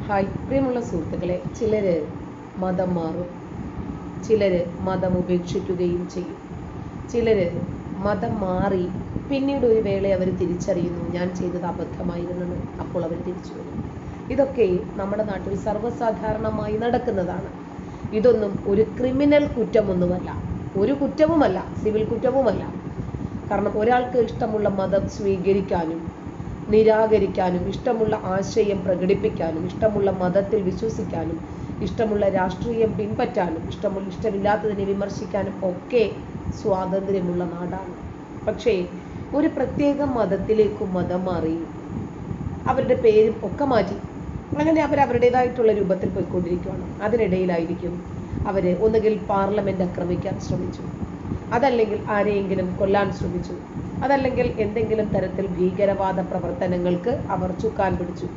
hi പ്രിയമുള്ള സുഹൃത്തുക്കളെ ചിലർ മതം മാറും ചിലർ മതം ഉപേക്ഷിക്കുകയും ചെയ്യും ചിലർ മതം മാറി പിന്നീട് ഒരു വേള അവർ തിരിച്ചറിയുന്നു ഞാൻ ചെയ്തത് അബദ്ധമായിരുന്നെന്ന് അപ്പോൾ അവർ തിരിച്ചു വരും ഇതൊക്കെ നമ്മുടെ നാട്ടിൽ സർവ്വസാധാരണമായി നടക്കുന്നതാണ് ഇതൊന്നും ഒരു ക്രിമിനൽ കുറ്റമൊന്നുമല്ല ഒരു കുറ്റവുമല്ല സിവിൽ കുറ്റവുമല്ല കാരണം ഒരാൾക്ക് ഇഷ്ടമുള്ള മതം സ്വീകരിക്കാനും നിരാകരിക്കാനും ഇഷ്ടമുള്ള ആശയം പ്രകടിപ്പിക്കാനും ഇഷ്ടമുള്ള മതത്തിൽ വിശ്വസിക്കാനും ഇഷ്ടമുള്ള രാഷ്ട്രീയം പിൻപറ്റാനും ഇഷ്ടമുള്ള ഇഷ്ടമില്ലാത്തതിനെ വിമർശിക്കാനും ഒക്കെ സ്വാതന്ത്ര്യമുള്ള നാടാണ് പക്ഷേ ഒരു പ്രത്യേക മതത്തിലേക്ക് മതം മാറി അവരുടെ പേരും ഒക്കെ മാറ്റി അങ്ങനെ അവർ അവരുടേതായിട്ടുള്ള രൂപത്തിൽ പോയിക്കൊണ്ടിരിക്കുകയാണ് അതിനിടയിലായിരിക്കും അവർ ഒന്നുകിൽ പാർലമെന്റ് ആക്രമിക്കാൻ ശ്രമിച്ചു അതല്ലെങ്കിൽ ആരെയെങ്കിലും കൊല്ലാൻ ശ്രമിച്ചു അതല്ലെങ്കിൽ എന്തെങ്കിലും തരത്തിൽ ഭീകരവാദ പ്രവർത്തനങ്ങൾക്ക് അവർ ചുക്കാൻ പിടിച്ചു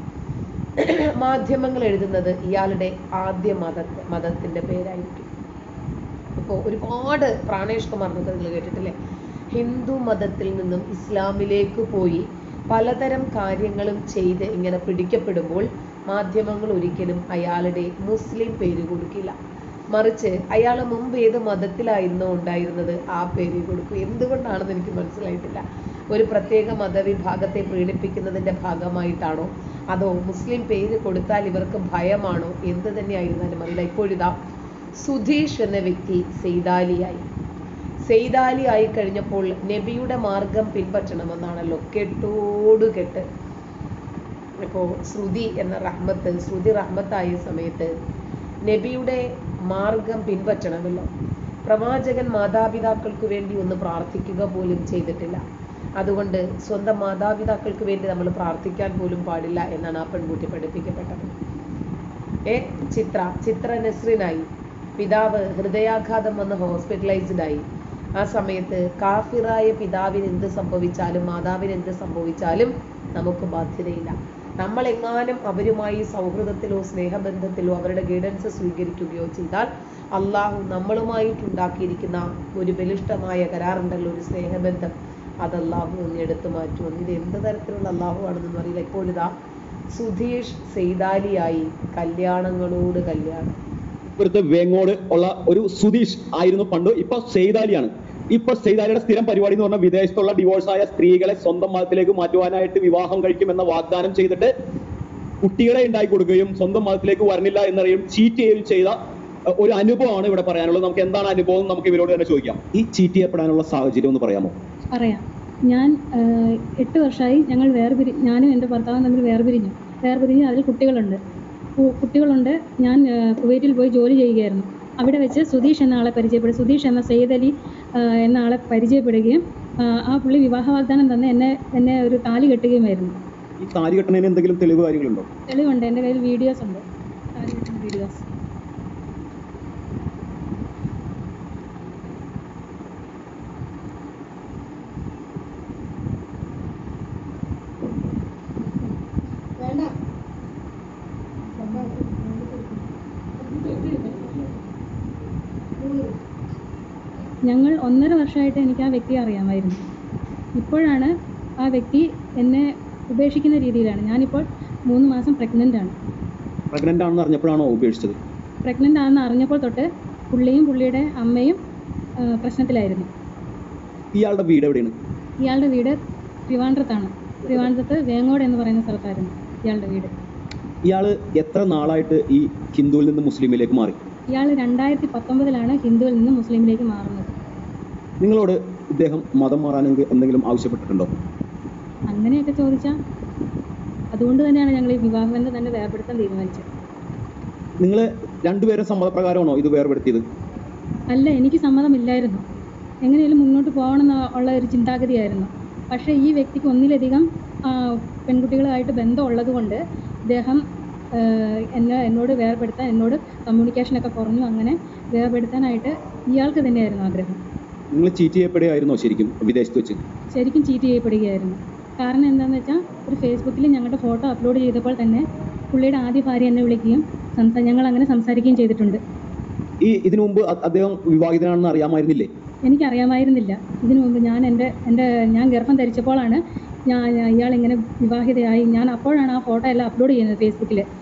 മാധ്യമങ്ങൾ എഴുതുന്നത് ഇയാളുടെ ആദ്യ മത മതത്തിന്റെ പേരായിരിക്കും ഇപ്പോൾ ഒരുപാട് പ്രാണേഷ് കുമാർ എന്നൊക്കെ നിങ്ങൾ കേട്ടിട്ടില്ലേ ഹിന്ദു മതത്തിൽ നിന്നും ഇസ്ലാമിലേക്ക് പോയി പലതരം കാര്യങ്ങളും ചെയ്ത് ഇങ്ങനെ പിടിക്കപ്പെടുമ്പോൾ മാധ്യമങ്ങൾ ഒരിക്കലും അയാളുടെ മുസ്ലിം പേര് കൊടുക്കില്ല മറിച്ച് അയാൾ മുമ്പ് ഏത് മതത്തിലായിരുന്നോ ഉണ്ടായിരുന്നത് ആ പേര് കൊടുക്കും എന്തുകൊണ്ടാണെന്ന് എനിക്ക് മനസ്സിലായിട്ടില്ല ഒരു പ്രത്യേക മതവിഭാഗത്തെ പ്രീണിപ്പിക്കുന്നതിന്റെ ഭാഗമായിട്ടാണോ അതോ മുസ്ലിം പേര് കൊടുത്താൽ ഇവർക്ക് ഭയമാണോ എന്ത് തന്നെയായിരുന്നാലും അറിയില്ല ഇപ്പോഴിതാ സുധീഷ് എന്ന വ്യക്തി സെയ്താലിയായി സെയ്താലി ആയി കഴിഞ്ഞപ്പോൾ നബിയുടെ മാർഗം പിൻപറ്റണമെന്നാണല്ലോ കെട്ടോട് കെട്ട് ഇപ്പോൾ ശ്രുതി എന്ന റഹ്മത്ത് ശ്രുതി റഹ്മത്തായ സമയത്ത് നബിയുടെ മാർഗം പിൻപറ്റണമല്ലോ പ്രവാചകൻ മാതാപിതാക്കൾക്ക് വേണ്ടി ഒന്ന് പ്രാർത്ഥിക്കുക പോലും ചെയ്തിട്ടില്ല അതുകൊണ്ട് സ്വന്തം മാതാപിതാക്കൾക്ക് വേണ്ടി നമ്മൾ പ്രാർത്ഥിക്കാൻ പോലും പാടില്ല എന്നാണ് ആ പെൺകുട്ടി പഠിപ്പിക്കപ്പെട്ടത് ഏ ചിത്ര ചിത്ര നസ്രിനായി പിതാവ് ഹൃദയാഘാതം വന്ന് ഹോസ്പിറ്റലൈസ്ഡ് ആയി ആ സമയത്ത് കാഫിറായ പിതാവിന് എന്ത് സംഭവിച്ചാലും മാതാവിന് എന്ത് സംഭവിച്ചാലും നമുക്ക് ബാധ്യതയില്ല നമ്മൾ എങ്ങാനും അവരുമായി സൗഹൃദത്തിലോ സ്നേഹബന്ധത്തിലോ അവരുടെ ഗൈഡൻസ് സ്വീകരിക്കുകയോ ചെയ്താൽ അള്ളാഹു നമ്മളുമായിട്ടുണ്ടാക്കിയിരിക്കുന്ന ഒരു ബലിഷ്ഠമായ കരാറുണ്ടല്ലോ ഒരു സ്നേഹബന്ധം അത് അള്ളാഹു ഒന്ന് എടുത്തു മാറ്റുമെന്ന് ഇത് എന്ത് തരത്തിലുള്ള അള്ളാഹു ആണെന്നൊന്നും അറിയില്ല ഇപ്പോഴിതാ സുധീഷ് സെയ്താലിയായി കല്യാണങ്ങളോട് കല്യാണം ഇപ്പുറത്ത് വേങ്ങോട് ഉള്ള ഒരു സുധീഷ് ആയിരുന്നു പണ്ട് ഇപ്പൊ സെയ്താലിയാണ് ഇപ്പൊ സെയ്താലിയുടെ സ്ഥിരം പരിപാടി എന്ന് പറഞ്ഞാൽ വിദേശത്തുള്ള ഡിവോഴ്സ് ആയ സ്ത്രീകളെ സ്വന്തം മതത്തിലേക്ക് മാറ്റുവാനായിട്ട് വിവാഹം കഴിക്കുമെന്ന വാഗ്ദാനം ചെയ്തിട്ട് കുട്ടികളെ ഉണ്ടാക്കി കൊടുക്കുകയും സ്വന്തം മതത്തിലേക്ക് വരണില്ല എന്നറിയും ചീറ്റ് ചെയ്യുകയും ചെയ്ത അഹ്, ഒരു അനുഭവമാണ് ഇവിടെ പറയാനുള്ളത് നമുക്ക് എന്താണ് അനുഭവം എന്ന് നമുക്ക് ഇവരോട് തന്നെ ചോദിക്കാം ഈ ചീറ്റ് ചെയ്യപ്പെടാനുള്ള സാഹചര്യം ഒന്ന് പറയാമോ പറയാം ഞാൻ ആഹ്, എട്ട് വർഷമായി ഞങ്ങൾ വേർപിരി ഞാനും എൻ്റെ ഭർത്താവും തമ്മിൽ വേർപിരിഞ്ഞു വേർപിരിഞ്ഞ് അതിൽ കുട്ടികളുണ്ട് കു- കുട്ടികളുണ്ട് ഞാൻ ആഹ്, കുവൈറ്റിൽ പോയി ജോലി ചെയ്യുകയായിരുന്നു അവിടെ വെച്ച് സുധീഷ് എന്ന ആളെ പരിചയപ്പെടും സുധീഷ് എന്ന സെയ്ദ് അലി ആഹ്, എന്ന ആളെ പരിചയപ്പെടുകയും ആഹ്, ആ പുള്ളി വിവാഹ വാഗ്ദാനം തന്നെ എന്നെ എന്നെ ഒരു താലി കെട്ടുകയുമായിരുന്നു ഈ താലി കെട്ടുന്നതിന് എന്തെങ്കിലും തെളിവ് കാര്യങ്ങളുണ്ടോ തെളിവുണ്ട് എൻ്റെ കയ്യിൽ വീഡിയോസ് ഉണ്ട് താലി കെട്ടുന്ന വീഡിയോസ് ഞങ്ങൾ ഒന്നര വർഷമായിട്ട് എനിക്ക് ആ വ്യക്തിയെ അറിയാമായിരുന്നു ഇപ്പോഴാണ് ആ വ്യക്തി എന്നെ ഉപേക്ഷിക്കുന്ന രീതിയിലാണ് ഞാനിപ്പോൾ മൂന്ന് മാസം പ്രഗ്നൻ്റ് ആണ് പ്രഗ്നന്റ് ആണെന്ന് അറിഞ്ഞപ്പോഴാണോ ഉപേക്ഷിച്ചത് പ്രഗ്നൻ്റ് ആണെന്ന് അറിഞ്ഞപ്പോൾ തൊട്ട് പുള്ളിയും പുള്ളിയുടെ അമ്മയും ആ, പ്രശ്നത്തിലായിരുന്നു ഇയാളുടെ വീട് എവിടെയാണ് ഇയാളുടെ വീട് ട്രിവാൻഡ്രത്താണ് ട്രിവാൻഡ്രത്ത് വേങ്ങോട് എന്ന് പറയുന്ന സ്ഥലത്തായിരുന്നു ഇയാളുടെ വീട് ഇയാള് എത്ര നാളായിട്ട് ഈ ഹിന്ദുവിൽ നിന്ന് മുസ്ലിമിലേക്ക് മാറി ഇയാൾ രണ്ടായിരത്തി പത്തൊമ്പതിലാണ് ഹിന്ദുവിൽ നിന്ന് മുസ്ലിമിലേക്ക് മാറുന്നത് നിങ്ങളോട് ഇദ്ദേഹം മതം മാറാൻ എന്തെങ്കിലും ആവശ്യപ്പെട്ടിട്ടുണ്ടോ അങ്ങനെയൊക്കെ ചോദിച്ചാൽ അതുകൊണ്ട് തന്നെയാണ് ഞങ്ങൾ ഈ വിവാഹബന്ധം തന്നെ വേർപെടുത്താൻ തീരുമാനിച്ചത് നിങ്ങൾ രണ്ടുപേരും സമ്മതപ്രകാരമാണോ ഇത് വേർപെടുത്തിയത് അല്ല എനിക്ക് സമ്മതമില്ലായിരുന്നു എങ്ങനെയാലും മുന്നോട്ട് പോകണമെന്ന് ഉള്ള ഒരു ചിന്താഗതിയായിരുന്നു പക്ഷേ ഈ വ്യക്തിക്ക് ഒന്നിലധികം ആ, പെൺകുട്ടികളുമായിട്ട് ബന്ധമുള്ളത് കൊണ്ട് ഇദ്ദേഹം ആ, എന്നെ എന്നോട് വേർപെടുത്താൻ എന്നോട് കമ്മ്യൂണിക്കേഷനൊക്കെ കുറഞ്ഞു അങ്ങനെ വേർപെടുത്താനായിട്ട് ഇയാൾക്ക് തന്നെയായിരുന്നു ആഗ്രഹം നിങ്ങൾ ചീറ്റ് ചെയ്യപ്പെടുകയായിരുന്നോ ശരിക്കും വിദേശത്ത് വെച്ച് ശരിക്കും ചീറ്റ് ചെയ്യപ്പെടുകയായിരുന്നു കാരണം എന്താണെന്ന് വെച്ചാൽ ഒരു ഫേസ്ബുക്കിൽ ഞങ്ങളുടെ ഫോട്ടോ അപ്ലോഡ് ചെയ്തപ്പോൾ തന്നെ പുള്ളിയുടെ ആദ്യ ഭാര്യ എന്നെ വിളിക്കുകയും സംസാ ഞങ്ങൾ അങ്ങനെ സംസാരിക്കുകയും ചെയ്തിട്ടുണ്ട് ഈ ഇതിനു മുമ്പ് അ- അദ്ദേഹം വിവാഹിതനാണെന്ന് അറിയാമായിരുന്നില്ലേ എനിക്കറിയാമായിരുന്നില്ല ഇതിനു മുമ്പ് ഞാൻ എൻ്റെ എൻ്റെ ഞാൻ ഗർഭം ധരിച്ചപ്പോഴാണ് ഞാൻ ഞാൻ- ഇയാൾ ഇങ്ങനെ വിവാഹിതയായി ഞാൻ അപ്പോഴാണ് ആ ഫോട്ടോ എല്ലാം അപ്ലോഡ് ചെയ്യുന്നത് ഫേസ്ബുക്കിൽ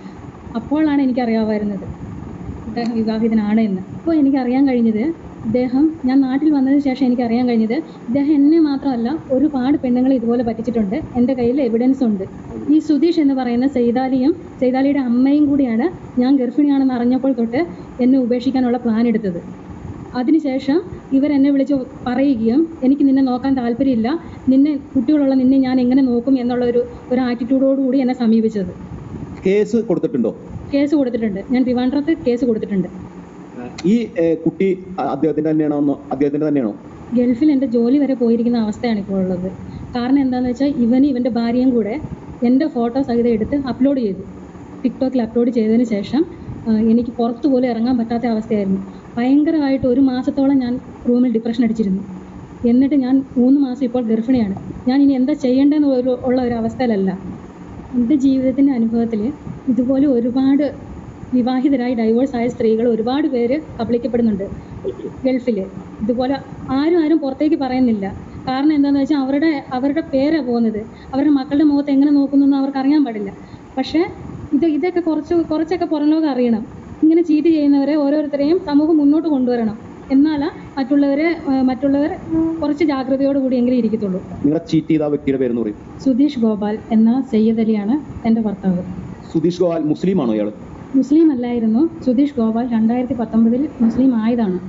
അപ്പോഴാണ് എനിക്കറിയാമായിരുന്നത് ഇദ്ദേഹം വിവാഹിതനാണ് എന്ന് അപ്പോൾ എനിക്കറിയാൻ കഴിഞ്ഞത് ഇദ്ദേഹം ഞാൻ നാട്ടിൽ വന്നതിന് ശേഷം എനിക്കറിയാൻ കഴിഞ്ഞത് ഇദ്ദേഹം എന്നെ മാത്രമല്ല ഒരുപാട് പെണ്ണുങ്ങളെ ഇതുപോലെ പറ്റിച്ചിട്ടുണ്ട് എൻ്റെ കയ്യിൽ എവിഡൻസ് ഉണ്ട് ഈ സുധീഷ് എന്ന് പറയുന്ന സെയ്താലിയും സെയ്താലിയുടെ അമ്മയും കൂടിയാണ് ഞാൻ ഗർഭിണിയാണെന്ന് അറിഞ്ഞപ്പോൾ തൊട്ട് എന്നെ ഉപേക്ഷിക്കാനുള്ള പ്ലാൻ എടുത്തത് അതിനുശേഷം ഇവരെന്നെ വിളിച്ച് പറയുകയും എനിക്ക് നിന്നെ നോക്കാൻ താല്പര്യമില്ല നിന്നെ കുട്ടികളുള്ള നിന്നെ ഞാൻ എങ്ങനെ നോക്കും എന്നുള്ള ഒരു ഒരു ആറ്റിറ്റ്യൂഡോടുകൂടി എന്നെ സമീപിച്ചത് കേസ് കൊടുത്തിട്ടുണ്ടോ കേസ് കൊടുത്തിട്ടുണ്ട് ഞാൻ ട്രിവാൻഡ്രത്ത് കേസ് കൊടുത്തിട്ടുണ്ട് ഈ ഏഹ്, കുട്ടി അ- അദ്ദേഹത്തിന്റെ തന്നെയാണോ എന്ന് അദ്ദേഹത്തിന്റെ തന്നെയാണോ ഗൾഫിൽ എൻ്റെ ജോലി വരെ പോയിരിക്കുന്ന അവസ്ഥയാണ് ഇപ്പോൾ ഉള്ളത് കാരണം എന്താണെന്ന് വെച്ചാൽ ഇവന് ഇവൻ്റെ ഭാര്യയും കൂടെ എൻ്റെ ഫോട്ടോ സഹിതം എടുത്ത് അപ്ലോഡ് ചെയ്തു ടിക്ടോക്കിൽ അപ്ലോഡ് ചെയ്തതിന് ശേഷം ആ, എനിക്ക് പുറത്തു പോലും ഇറങ്ങാൻ പറ്റാത്ത അവസ്ഥയായിരുന്നു ഭയങ്കരമായിട്ട് ഒരു മാസത്തോളം ഞാൻ റൂമിൽ ഡിപ്രഷൻ അടിച്ചിരുന്നു എന്നിട്ട് ഞാൻ മൂന്ന് മാസം ഇപ്പോൾ ഗർഭിണിയാണ് ഞാൻ ഇനി എന്താ ചെയ്യേണ്ടതെന്ന് ഒരു ഉള്ള ഒരു അവസ്ഥയിലല്ല എൻ്റെ ജീവിതത്തിൻ്റെ അനുഭവത്തിൽ ഇതുപോലെ ഒരുപാട് വിവാഹിതരായി ഡൈവോഴ്സ് ആയ സ്ത്രീകൾ ഒരുപാട് പേര് കബളിക്കപ്പെടുന്നുണ്ട് ഗൾഫിൽ ഇതുപോലെ ആരും ആരും പുറത്തേക്ക് പറയുന്നില്ല കാരണം എന്താണെന്ന് വെച്ചാൽ അവരുടെ അവരുടെ പേരാണ് പോകുന്നത് അവരുടെ മക്കളുടെ മുഖത്ത് എങ്ങനെ നോക്കുന്നു എന്ന് അവർക്ക് അറിയാൻ പാടില്ല പക്ഷേ ഇത് ഇതൊക്കെ കുറച്ച് കുറച്ചൊക്കെ പുറം ലോകം അറിയണം ഇങ്ങനെ ചീറ്റ് ചെയ്യുന്നവരെ ഓരോരുത്തരെയും സമൂഹം മുന്നോട്ട് കൊണ്ടുവരണം എന്നാലാ മറ്റുള്ളവരെ ആ, മറ്റുള്ളവർ കുറച്ച് ജാഗ്രതയോട് കൂടിയെങ്കിലും ഇരിക്കത്തുള്ളൂ നിങ്ങളെ ചീറ്റ് ചെയ്ത ആ വ്യക്തിയുടെ പേരെന്ന് പറയും സുധീഷ് ഗോപാൽ എന്ന സയ്യദ് അലിയാണ് എൻ്റെ ഭർത്താവ് സുധീഷ് ഗോപാൽ മുസ്ലിമാണോ ഇയാള് മുസ്ലിം അല്ലായിരുന്നു സുധീഷ് ഗോപാൽ രണ്ടായിരത്തി പത്തൊമ്പതിൽ മുസ്ലിം ആയതാണ്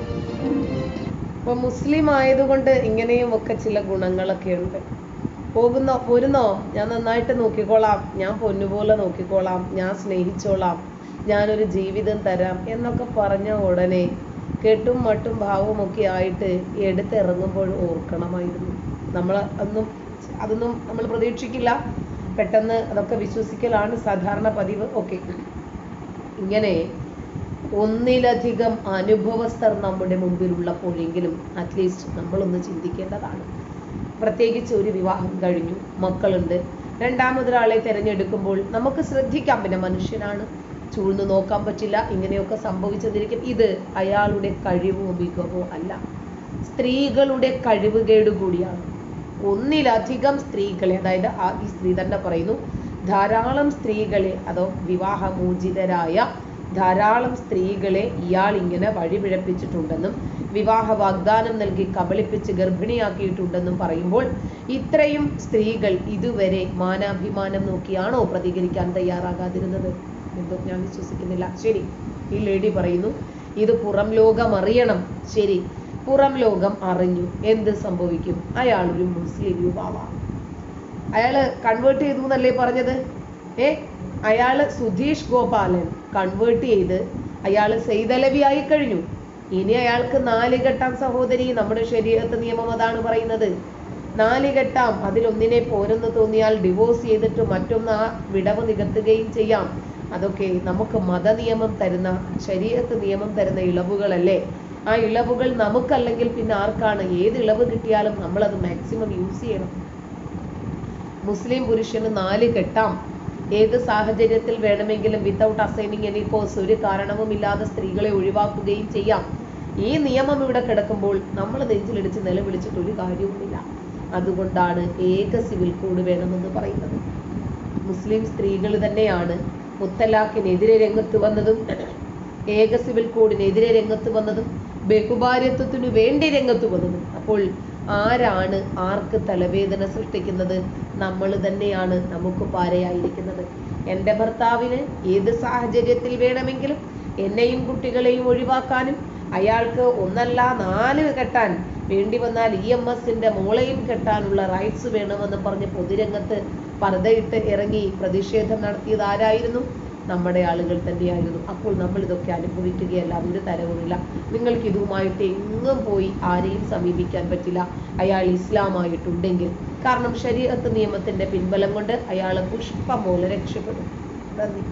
അപ്പൊ മുസ്ലിം ആയതുകൊണ്ട് ഇങ്ങനെയും ഒക്കെ ചില ഗുണങ്ങളൊക്കെ ഉണ്ട് പോകുന്നോ പോരുന്നോ ഞാൻ നന്നായിട്ട് നോക്കിക്കോളാം ഞാൻ പൊന്നുപോലെ നോക്കിക്കോളാം ഞാൻ സ്നേഹിച്ചോളാം ഞാനൊരു ജീവിതം തരാം എന്നൊക്കെ പറഞ്ഞ ഉടനെ കെട്ടും മട്ടും ഭാവവും ഒക്കെ ആയിട്ട് എടുത്തിറങ്ങുമ്പോൾ ഓർക്കണമായിരുന്നു നമ്മൾ അതൊന്നും അതൊന്നും നമ്മൾ പ്രതീക്ഷിക്കില്ല പെട്ടെന്ന് അതൊക്കെ വിശ്വസിക്കലാണ് സാധാരണ പതിവ് ഓക്കെ ഇങ്ങനെ ഒന്നിലധികം അനുഭവസ്ഥർ നമ്മുടെ മുമ്പിലുള്ളപ്പോഴെങ്കിലും അറ്റ്ലീസ്റ്റ് നമ്മളൊന്ന് ചിന്തിക്കേണ്ടതാണ് പ്രത്യേകിച്ച് ഒരു വിവാഹം കഴിഞ്ഞു മക്കളുണ്ട് രണ്ടാമതൊരാളെ തിരഞ്ഞെടുക്കുമ്പോൾ നമുക്ക് ശ്രദ്ധിക്കാം പിന്നെ മനുഷ്യനാണ് ചൂഴ്ന്നു നോക്കാൻ പറ്റില്ല ഇങ്ങനെയൊക്കെ സംഭവിച്ചതിരിക്കും ഇത് അയാളുടെ കഴിവോ മികവോ അല്ല സ്ത്രീകളുടെ കഴിവുകേട് കൂടിയാണ് ഒന്നിലധികം സ്ത്രീകളെ അതായത് ആ ഈ സ്ത്രീ തന്നെ പറയുന്നു ധാരാളം സ്ത്രീകളെ അതോ വിവാഹമോചിതരായ ധാരാളം സ്ത്രീകളെ ഇയാൾ ഇങ്ങനെ വഴിപിഴപ്പിച്ചിട്ടുണ്ടെന്നും വിവാഹ വാഗ്ദാനം നൽകി കബളിപ്പിച്ച് ഗർഭിണിയാക്കിയിട്ടുണ്ടെന്നും പറയുമ്പോൾ ഇത്രയും സ്ത്രീകൾ ഇതുവരെ മാനാഭിമാനം നോക്കിയാണോ പ്രതികരിക്കാൻ തയ്യാറാകാതിരുന്നത് എന്തോ ഞാൻ വിശ്വസിക്കുന്നില്ല ശരി ഈ ലേഡി പറയുന്നു ഇത് പുറം ലോകം അറിയണം ശരി പുറം ലോകം അറിഞ്ഞു എന്ത് സംഭവിക്കും അയാൾ ഒരു മുസ്ലിം യുവാവാണ് അയാള് കൺവേർട്ട് ചെയ്തു എന്നല്ലേ പറഞ്ഞത് ഏ അയാള് സുധീഷ് ഗോപാലൻ കൺവേർട്ട് ചെയ്ത് അയാള് സെയ്തലവി ആയി കഴിഞ്ഞു ഇനി അയാൾക്ക് നാല് കെട്ടാം സഹോദരി നമ്മുടെ ശരീരത്ത് നിയമം അതാണ് പറയുന്നത് നാല് കെട്ടാം അതിലൊന്നിനെ പോരെന്ന് തോന്നിയാൽ ഡിവോഴ്സ് ചെയ്തിട്ട് മറ്റൊന്ന് ആ വിടവ് നികത്തുകയും ചെയ്യാം അതൊക്കെ നമുക്ക് മതനിയമം തരുന്ന ശരീരത്ത് നിയമം തരുന്ന ഇളവുകളല്ലേ ആ ഇളവുകൾ നമുക്കല്ലെങ്കിൽ പിന്നെ ആർക്കാണ് ഏത് ഇളവ് കിട്ടിയാലും നമ്മളത് മാക്സിമം യൂസ് ചെയ്യണം മുസ്ലിം പുരുഷന് നാല് കെട്ടാം ഏത് സാഹചര്യത്തിൽ വേണമെങ്കിലും വിത്തൗട്ട് അസൈനിങ് എനി കോസ് ഒരു കാരണവുമില്ലാതെ സ്ത്രീകളെ ഒഴിവാക്കുകയും ചെയ്യാം ഈ നിയമം ഇവിടെ കിടക്കുമ്പോൾ നമ്മൾ നെഞ്ചിലിടിച്ച് നിലവിളിച്ചിട്ട് ഒരു കാര്യവുമില്ല അതുകൊണ്ടാണ് ഏക സിവിൽ കോഡ് വേണമെന്ന് പറയുന്നത് മുസ്ലിം സ്ത്രീകൾ തന്നെയാണ് മുത്തലാഖിനെതിരെ രംഗത്ത് വന്നതും ഏക സിവിൽ കോഡിനെതിരെ രംഗത്ത് വന്നതും ബഹുഭാര്യത്വത്തിനു വേണ്ടി രംഗത്ത് വന്നതും അപ്പോൾ ആരാണ് ആർക്ക് തലവേദന സൃഷ്ടിക്കുന്നത് നമ്മൾ തന്നെയാണ് നമുക്ക് പാരയായിരിക്കുന്നത് എൻ്റെ ഭർത്താവിന് ഏത് സാഹചര്യത്തിൽ വേണമെങ്കിലും എന്നെയും കുട്ടികളെയും ഒഴിവാക്കാനും അയാൾക്ക് ഒന്നല്ല നാല് കെട്ടാൻ വേണ്ടി വന്നാൽ ഇ എം എസിന്റെ മോളെയും കെട്ടാനുള്ള റൈറ്റ്സ് വേണമെന്ന് പറഞ്ഞ് പൊതുരംഗത്ത് പർദ്ദയിട്ട് ഇറങ്ങി പ്രതിഷേധം നടത്തിയത് ആരായിരുന്നു നമ്മുടെ ആളുകൾ തന്നെയായിരുന്നു അപ്പോൾ നമ്മൾ ഇതൊക്കെ അനുഭവിക്കുകയല്ലാതെ ഒരു തരവുമില്ല നിങ്ങൾക്ക് ഇതുമായിട്ട് എങ്ങും പോയി ആരെയും സമീപിക്കാൻ പറ്റില്ല അയാൾ ഇസ്ലാമായിട്ടുണ്ടെങ്കിൽ കാരണം ശരീരത്ത് നിയമത്തിന്റെ പിൻബലം കൊണ്ട് അയാൾ പുഷ്പം പോലെ രക്ഷപ്പെടും നന്ദി